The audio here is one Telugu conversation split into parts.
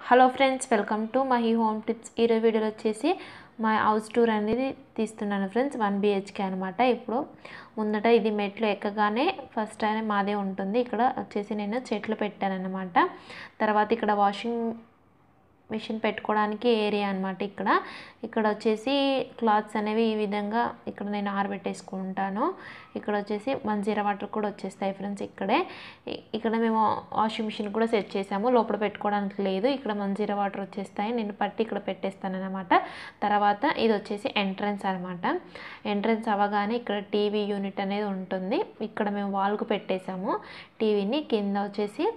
hello friends welcome to Mahi home tips ఈరోజు వీడియోలో వచ్చేసి మా హౌస్ టూర్ అనేది తీస్తున్నాను ఫ్రెండ్స్ వన్ బిహెచ్కే అనమాట ఇప్పుడు ముందట ఇది మెట్లు ఎక్కగానే ఫస్ట్ టైం మాదే ఉంటుంది ఇక్కడ వచ్చేసి నేను చెట్లు పెట్టాను అనమాట తర్వాత ఇక్కడ వాషింగ్ మిషన్ పెట్టుకోవడానికి ఏరియా అనమాట ఇక్కడ ఇక్కడ వచ్చేసి క్లాత్స్ అనేవి ఈ విధంగా ఇక్కడ నేను ఆరబెట్టేసుకుంటాను ఇక్కడ వచ్చేసి మంజీరా వాటర్ కూడా వచ్చేస్తాయి ఫ్రెండ్స్ ఇక్కడే ఇ- ఇక్కడ మేము వాషింగ్ మిషన్ కూడా సెట్ చేసాము లోపల పెట్టుకోవడానికి లేదు ఇక్కడ మంజీరా వాటర్ వచ్చేస్తాయి నేను పట్టి ఇక్కడ పెట్టేస్తాను అనమాట తర్వాత ఇది వచ్చేసి ఎంట్రన్స్ అనమాట ఎంట్రన్స్ అవ్వగానే ఇక్కడ టీవీ యూనిట్ అనేది ఉంటుంది ఇక్కడ మేము వాల్కు పెట్టేసాము టీవీని కింద వచ్చేసి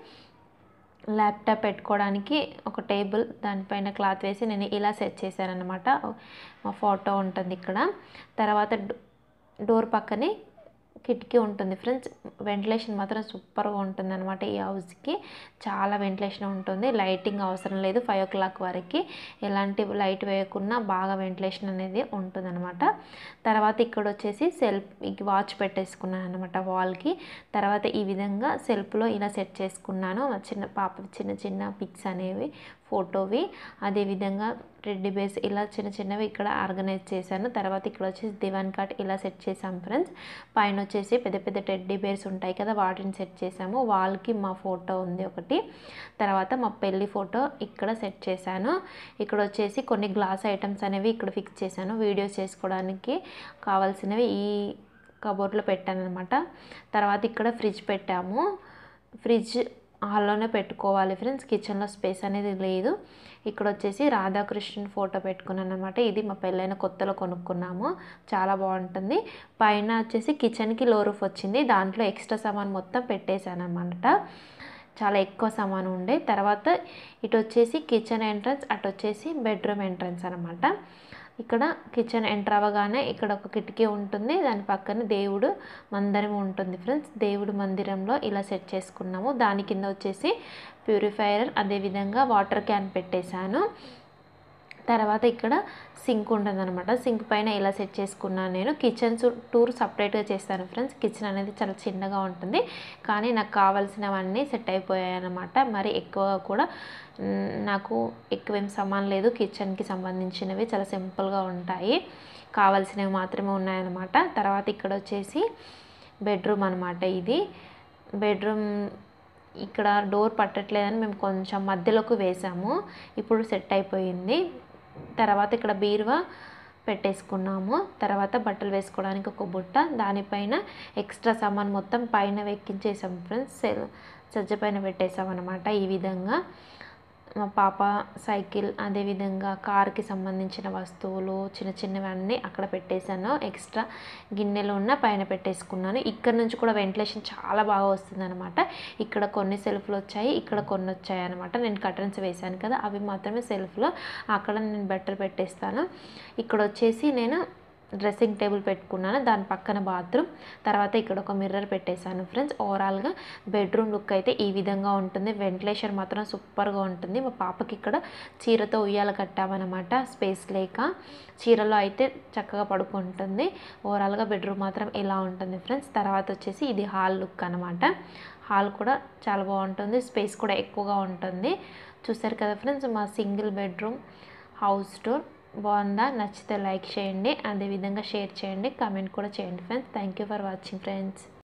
ల్యాప్టాప్ పెట్టుకోవడానికి ఒక టేబుల్ దానిపైన క్లాత్ వేసి నేను ఇలా సెట్ చేశాను అనమాట మా ఫోటో ఉంటుంది ఇక్కడ తర్వాత డో- డోర్ పక్కనే కిటికీ ఉంటుంది ఫ్రెండ్స్ వెంటిలేషన్ మాత్రం సూపర్గా ఉంటుంది అనమాట ఈ హౌస్కి చాలా వెంటిలేషన్ ఉంటుంది లైటింగ్ అవసరం లేదు ఫైవ్ ఓ క్లాక్ వరకు ఎలాంటి లైట్ వేయకున్నా బాగా వెంటిలేషన్ అనేది ఉంటుంది అనమాట తర్వాత ఇక్కడ వచ్చేసి సెల్ఫ్ వాచ్ పెట్టేసుకున్నాను అనమాట వాల్కి తర్వాత ఈ విధంగా సెల్ఫ్లో ఇలా సెట్ చేసుకున్నాను మా చిన్న పాప చిన్న చిన్న పిక్స్ అనేవి ఫోటోవి అదేవిధంగా రెడ్డి బేస్ ఇలా చిన్న చిన్నవి ఇక్కడ ఆర్గనైజ్ చేశాను తర్వాత ఇక్కడ వచ్చేసి దివాన్ కాట్ ఇలా సెట్ చేసాం ఫ్రెండ్స్ పైన వచ్చేసి పెద్ద పెద్ద టెడ్డీ బేర్స్ ఉంటాయి కదా వాటిని సెట్ చేసాము వాల్కి మా ఫోటో ఉంది ఒకటి తర్వాత మా పెళ్ళి ఫోటో ఇక్కడ సెట్ చేశాను ఇక్కడ వచ్చేసి కొన్ని గ్లాస్ ఐటమ్స్ అనేవి ఇక్కడ ఫిక్స్ చేశాను వీడియోస్ చేసుకోవడానికి కావాల్సినవి ఈ కబోర్డ్లో పెట్టాను అనమాట తర్వాత ఇక్కడ ఫ్రిడ్జ్ పెట్టాము ఫ్రిడ్జ్ హాల్లోనే పెట్టుకోవాలి ఫ్రెండ్స్ కిచెన్లో స్పేస్ అనేది లేదు ఇక్కడ వచ్చేసి రాధాకృష్ణన్ ఫోటో పెట్టుకున్నాను అనమాట ఇది మా పెళ్ళైన కొత్తలో కొనుక్కున్నాము చాలా బాగుంటుంది పైన వచ్చేసి కిచెన్కి లో రూఫ్ వచ్చింది దాంట్లో ఎక్స్ట్రా సామాన్ మొత్తం పెట్టేశాను అనమాట చాలా ఎక్కువ సామాను ఉండే తర్వాత ఇటు వచ్చేసి కిచెన్ ఎంట్రన్స్ అటు వచ్చేసి బెడ్రూమ్ ఎంట్రన్స్ అనమాట ఇక్కడ కిచెన్ ఎంటర్ అవ్వగానే ఇక్కడ ఒక కిటికీ ఉంటుంది దాని పక్కన దేవుడు మందిరం ఉంటుంది ఫ్రెండ్స్ దేవుడు మందిరంలో ఇలా సెట్ చేసుకున్నాము దాని కింద వచ్చేసి ప్యూరిఫైయర్ అదేవిధంగా వాటర్ క్యాన్ పెట్టేశాను తర్వాత ఇక్కడ సింక్ ఉంటుంది అనమాట సింక్ పైన ఇలా సెట్ చేసుకున్నాను నేను కిచెన్ టూర్ సపరేట్గా చేస్తాను ఫ్రెండ్స్ కిచెన్ అనేది చాలా చిన్నగా ఉంటుంది కానీ నాకు కావాల్సినవన్నీ సెట్ అయిపోయాయి అనమాట మరి ఎక్కువ కూడా మ్, నాకు ఎక్కువేం సామాన్ లేదు కిచెన్కి సంబంధించినవి చాలా సింపుల్గా ఉంటాయి కావాల్సినవి మాత్రమే ఉన్నాయన్నమాట తర్వాత ఇక్కడ వచ్చేసి బెడ్రూమ్ అనమాట ఇది బెడ్రూమ్ ఇక్కడ డోర్ పట్టట్లేదని మేము కొంచెం మధ్యలోకి వేసాము ఇప్పుడు సెట్ అయిపోయింది తర్వాత ఇక్కడ బీరువా పెట్టేసుకున్నాము తర్వాత బట్టలు వేసుకోవడానికి ఒక బుట్ట దానిపైన ఎక్స్ట్రా సామాన్ మొత్తం పైన వెక్కించేసాం ఫ్రెండ్స్ సజ్జ పైన పెట్టేసాం అనమాట ఈ విధంగా మా పాప సైకిల్ అదేవిధంగా కార్కి సంబంధించిన వస్తువులు చిన్న చిన్నవి అన్నీ అక్కడ పెట్టేశాను ఎక్స్ట్రా గిన్నెలు ఉన్న పైన పెట్టేసుకున్నాను ఇక్కడ నుంచి కూడా వెంటిలేషన్ చాలా బాగా వస్తుంది అనమాట ఇక్కడ కొన్ని సెల్ఫ్లు వచ్చాయి ఇక్కడ కొన్ని వచ్చాయి అనమాట నేను కర్టన్స్ వేశాను కదా అవి మాత్రమే సెల్ఫ్లో అక్కడ నేను బట్టలు పెట్టేస్తాను ఇక్కడ వచ్చేసి నేను డ్రెస్సింగ్ టేబుల్ పెట్టుకున్నాను దాని పక్కన బాత్రూమ్ తర్వాత ఇక్కడ ఒక మిర్రర్ పెట్టేశాను ఫ్రెండ్స్ ఓవరాల్గా బెడ్రూమ్ లుక్ అయితే ఈ విధంగా ఉంటుంది వెంటిలేషన్ మాత్రం సూపర్గా ఉంటుంది మా పాపకి ఇక్కడ చీరతో ఉయ్యాల కట్టామన్నమాట స్పేస్ లేక చీరలో అయితే చక్కగా పడుకుంటుంది ఓవరాల్గా బెడ్రూమ్ మాత్రం ఇలా ఉంటుంది ఫ్రెండ్స్ తర్వాత వచ్చేసి ఇది హాల్ లుక్ అనమాట హాల్ కూడా చాలా బాగుంటుంది స్పేస్ కూడా ఎక్కువగా ఉంటుంది చూసారు కదా ఫ్రెండ్స్ మా సింగిల్ బెడ్రూమ్ హౌస్ టూర్ బాగుందా నచ్చితే లైక్ చేయండి అదేవిధంగా షేర్ చేయండి కామెంట్ కూడా చేయండి friends thank you for watching friends